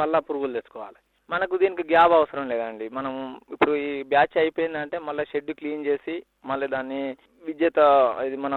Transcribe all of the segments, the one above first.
మళ్ళా పురుగులు తెచ్చుకోవాలి మనకు దీనికి గ్యాప్ అవసరం లేదండి మనం ఇప్పుడు ఈ బ్యాచ్ అయిపోయిందంటే మళ్ళీ షెడ్ క్లీన్ చేసి మళ్ళీ దాన్ని విద్యుత్ ఇది మన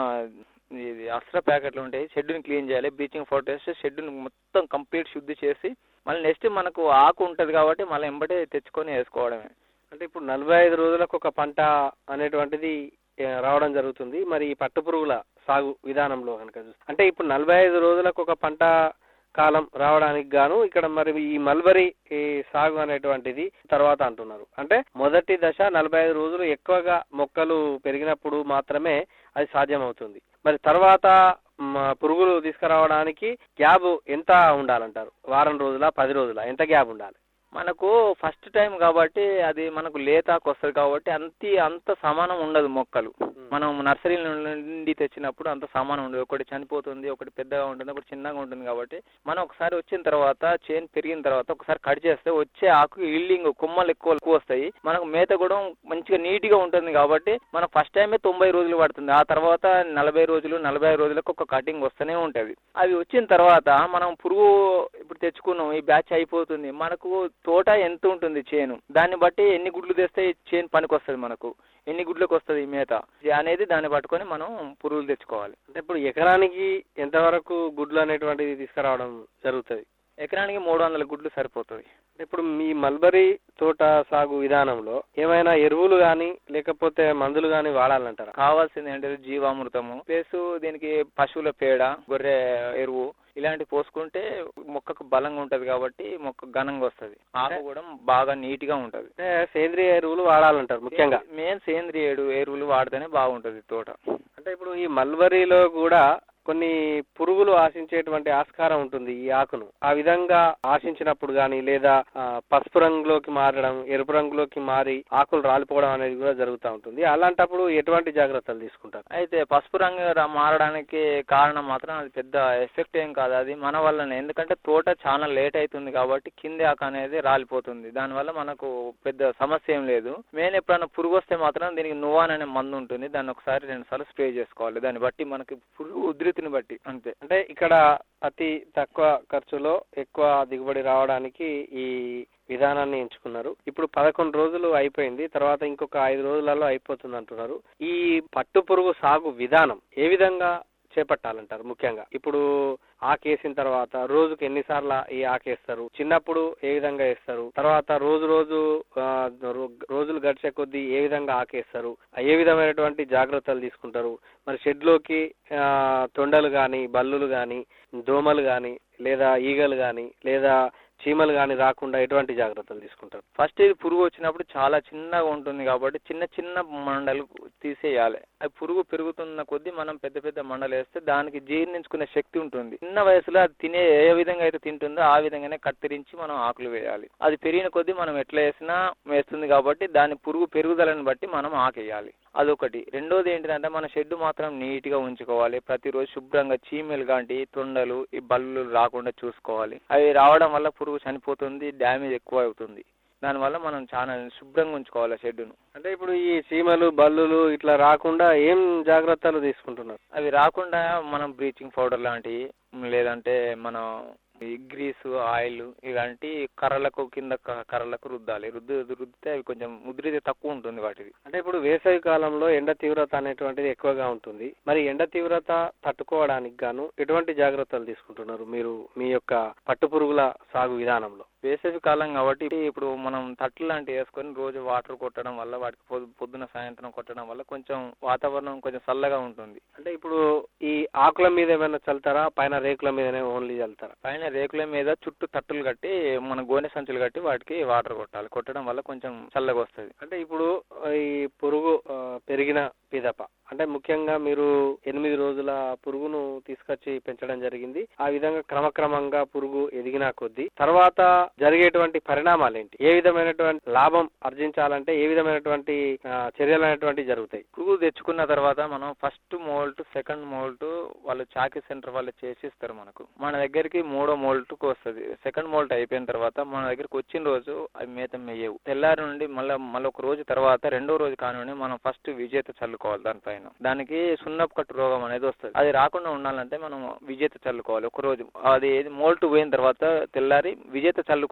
ఇది అస్త్ర ప్యాకెట్లు ఉంటాయి షెడ్ని క్లీన్ చేయాలి బ్లీచింగ్ పౌడర్ వేసి షెడ్ని మొత్తం కంప్లీట్ శుద్ధి చేసి మళ్ళీ నెక్స్ట్ మనకు ఆకు ఉంటుంది కాబట్టి మళ్ళీ ఎంబటే తెచ్చుకొని వేసుకోవడమే అంటే ఇప్పుడు నలభై ఐదు రోజులకు ఒక పంట అనేటువంటిది ఏ, రావడం జరుగుతుంది మరి ఈ పట్టు పురుగుల సాగు విధానంలో కనుక చూస్తే అంటే ఇప్పుడు నలభై ఐదు రోజులకు ఒక పంట కాలం రావడానికి గాను ఇక్కడ మరి ఈ మల్బరీ ఈ సాగు అనేటువంటిది తర్వాత అంటున్నారు అంటే మొదటి దశ నలభై ఐదు రోజులు ఎక్కువగా మొక్కలు పెరిగినప్పుడు మాత్రమే అది సాధ్యమవుతుంది మరి తర్వాత మ, పురుగులు తీసుకురావడానికి గ్యాప్ ఎంత ఉండాలంటారు వారం రోజుల పది రోజుల ఎంత గ్యాప్ ఉండాలి మనకు ఫస్ట్ టైం కాబట్టి అది మనకు లేతాకు వస్తుంది కాబట్టి అంత అంత సమానం ఉండదు మొక్కలు మనం నర్సరీ నుండి తెచ్చినప్పుడు అంత సమానం ఉండదు ఒకటి చనిపోతుంది ఒకటి పెద్దగా ఉంటుంది ఒకటి చిన్నగా ఉంటుంది కాబట్టి మనం ఒకసారి వచ్చిన తర్వాత చేను పెరిగిన తర్వాత ఒకసారి కట్ చేస్తే వచ్చే ఆకు ఇల్లింగ్ కొమ్మలు ఎక్కువ ఎక్కువ వస్తాయి మనకు మేత కూడా మంచిగా నీట్గా ఉంటుంది కాబట్టి మనకు ఫస్ట్ టైమే తొంభై రోజులు పడుతుంది ఆ తర్వాత నలభై రోజులు నలభై ఐదు రోజులకు ఒక కటింగ్ వస్తూనే ఉంటుంది అవి వచ్చిన తర్వాత మనం పురుగు ఇప్పుడు తెచ్చుకున్నాం ఈ బ్యాచ్ అయిపోతుంది మనకు తోట ఎంత ఉంటుంది చేను దాన్ని బట్టి ఎన్ని గుడ్లు తెస్తే ఈ చేను పనికి వస్తుంది మనకు ఎన్ని గుడ్లకు వస్తుంది ఈ మేత ఇది అనేది దాన్ని పట్టుకొని మనం పురుగులు తెచ్చుకోవాలి అంటే ఇప్పుడు ఎకరానికి ఎంతవరకు గుడ్లు అనేటువంటిది తీసుకురావడం జరుగుతుంది ఎకరానికి మూడు వందల గుడ్లు సరిపోతుంది అంటే ఇప్పుడు మీ మల్బరీ తోట సాగు విధానంలో ఏమైనా ఎరువులు కానీ లేకపోతే మందులు కానీ వాడాలంటారా కావాల్సింది ఏంటంటే జీవామృతము ప్లస్ దీనికి పశువుల పేడ గొర్రె ఎరువు ఇలాంటి పోసుకుంటే మొక్కకు బలంగా ఉంటది కాబట్టి మొక్క ఘనంగా వస్తుంది ఆకు కూడా బాగా నీట్ గా ఉంటది అంటే సేంద్రియ ఎరువులు వాడాలంటారు ముఖ్యంగా మెయిన్ సేంద్రియ ఎరువు ఎరువులు వాడితేనే బాగుంటది తోట అంటే ఇప్పుడు ఈ మల్బరీలో కూడా కొన్ని పురుగులు ఆశించేటువంటి ఆస్కారం ఉంటుంది ఈ ఆకును ఆ విధంగా ఆశించినప్పుడు కానీ లేదా ఆ, పసుపు రంగులోకి మారడం ఎరుపు రంగులోకి మారి ఆకులు రాలిపోవడం అనేది కూడా జరుగుతూ ఉంటుంది అలాంటప్పుడు ఎటువంటి జాగ్రత్తలు తీసుకుంటారు అయితే పసుపు రంగు ర- మారడానికి కారణం మాత్రం అది పెద్ద ఎఫెక్ట్ ఏం కాదు అది మన వల్లనే ఎందుకంటే తోట చాలా లేట్ అవుతుంది కాబట్టి కింది ఆకు అనేది రాలిపోతుంది దానివల్ల మనకు పెద్ద సమస్య ఏం లేదు మెయిన్ ఎప్పుడైనా పురుగు వస్తే మాత్రం దీనికి నువాన్ అనే మందు ఉంటుంది దాన్ని ఒకసారి రెండు సార్లు స్ప్రే చేసుకోవాలి దాన్ని బట్టి మనకి పురుగు ఉధృతిని బట్టి అంతే అంటే ఇక్కడ అతి తక్కువ ఖర్చులో ఎక్కువ దిగుబడి రావడానికి ఈ విధానాన్ని ఎంచుకున్నారు ఇప్పుడు పదకొండు రోజులు అయిపోయింది తర్వాత ఇంకొక ఐదు రోజులలో అయిపోతుంది అంటున్నారు ఈ పట్టు పురుగు సాగు విధానం ఏ విధంగా చేపట్టాలంటారు ముఖ్యంగా ఇప్పుడు ఆకేసిన తర్వాత రోజుకి ఎన్నిసార్లు ఈ ఆకేస్తారు చిన్నప్పుడు ఏ విధంగా వేస్తారు తర్వాత రోజు రోజు ఆ, రో- రోజులు గడిచే కొద్దీ ఏ విధంగా ఆకేస్తారు ఏ విధమైనటువంటి జాగ్రత్తలు తీసుకుంటారు మరి షెడ్లోకి ఆ, తొండలు కానీ బల్లులు కానీ దోమలు కానీ లేదా ఈగలు కానీ లేదా చీమలు కానీ రాకుండా ఎటువంటి జాగ్రత్తలు తీసుకుంటారు ఫస్ట్ ఇది పురుగు వచ్చినప్పుడు చాలా చిన్నగా ఉంటుంది కాబట్టి చిన్న చిన్న మండలు తీసేయాలి అది పురుగు పెరుగుతున్న కొద్దీ మనం పెద్ద పెద్ద మండలు వేస్తే దానికి జీర్ణించుకునే శక్తి ఉంటుంది చిన్న వయసులో అది తినే ఏ విధంగా అయితే తింటుందో ఆ విధంగానే కత్తిరించి మనం ఆకులు వేయాలి అది పెరిగిన కొద్దీ మనం ఎట్లా వేసినా వేస్తుంది కాబట్టి దాని పురుగు పెరుగుదలను బట్టి మనం ఆకేయాలి అదొకటి రెండోది ఏంటిదంటే మన షెడ్ మాత్రం నీట్గా ఉంచుకోవాలి ప్రతిరోజు శుభ్రంగా చీమలు కాంటి తొండలు ఈ బల్లులు రాకుండా చూసుకోవాలి అవి రావడం వల్ల పురుగు చనిపోతుంది డ్యామేజ్ ఎక్కువ అవుతుంది దానివల్ల మనం చాలా శుభ్రంగా ఉంచుకోవాలి షెడ్డును అంటే ఇప్పుడు ఈ చీమలు బల్లులు ఇట్లా రాకుండా ఏం జాగ్రత్తలు తీసుకుంటున్నారు అవి రాకుండా మనం బ్లీచింగ్ పౌడర్ లాంటివి లేదంటే మనం ఈ గ్రీసు ఆయిల్ ఇలాంటి కర్రలకు కింద క- కర్రలకు రుద్దాలి రుద్దు రుద్దితే అవి కొంచెం ముద్రితే తక్కువ ఉంటుంది వాటిది అంటే ఇప్పుడు వేసవి కాలంలో ఎండ తీవ్రత అనేటువంటిది ఎక్కువగా ఉంటుంది మరి ఎండ తీవ్రత తట్టుకోవడానికి గాను ఎటువంటి జాగ్రత్తలు తీసుకుంటున్నారు మీరు మీ యొక్క పట్టు పురుగుల సాగు విధానంలో వేసవి కాలం కాబట్టి ఇప్పుడు మనం తట్లు లాంటివి వేసుకొని రోజు వాటర్ కొట్టడం వల్ల వాటికి పొద్దు పొద్దున సాయంత్రం కొట్టడం వల్ల కొంచెం వాతావరణం కొంచెం చల్లగా ఉంటుంది అంటే ఇప్పుడు ఈ ఆకుల మీద ఏమైనా చల్లుతారా పైన రేకుల మీదనే ఓన్లీ చల్లుతారా పైన రేకుల మీద చుట్టూ తట్టులు కట్టి మన గోనె సంచులు కట్టి వాటికి వాటర్ కొట్టాలి కొట్టడం వల్ల కొంచెం చల్లగా వస్తుంది అంటే ఇప్పుడు ఈ పురుగు ఆ, పెరిగిన పిదప అంటే ముఖ్యంగా మీరు ఎనిమిది రోజుల పురుగును తీసుకొచ్చి పెంచడం జరిగింది ఆ విధంగా క్రమక్రమంగా పురుగు ఎదిగిన కొద్దీ తర్వాత జరిగేటువంటి పరిణామాలు ఏంటి ఏ విధమైనటువంటి లాభం ఆర్జించాలంటే ఏ విధమైనటువంటి ఆ, చర్యలు అనేటువంటివి జరుగుతాయి పురుగు తెచ్చుకున్న తర్వాత మనం ఫస్ట్ మోల్ట్ సెకండ్ మోల్ట్ వాళ్ళు చాకీ సెంటర్ వాళ్ళు చేసిస్తారు మనకు మన దగ్గరికి మూడో మోల్ట్కి వస్తుంది సెకండ్ మోల్ట్ అయిపోయిన తర్వాత మన దగ్గరికి వచ్చిన రోజు అవి మేత మేయవు తెల్లారి నుండి మళ్ళీ మళ్ళీ ఒక రోజు తర్వాత రెండో రోజు కానివ్వండి మనం ఫస్ట్ విజేత చల్లుకోవాలి దానిపైన దానికి సున్నపు కట్టు రోగం అనేది వస్తుంది అది రాకుండా ఉండాలంటే మనం విజేత చల్లుకోవాలి ఒక రోజు అది మోల్ట్ పోయిన తర్వాత తెల్లారి విజేత చల్లు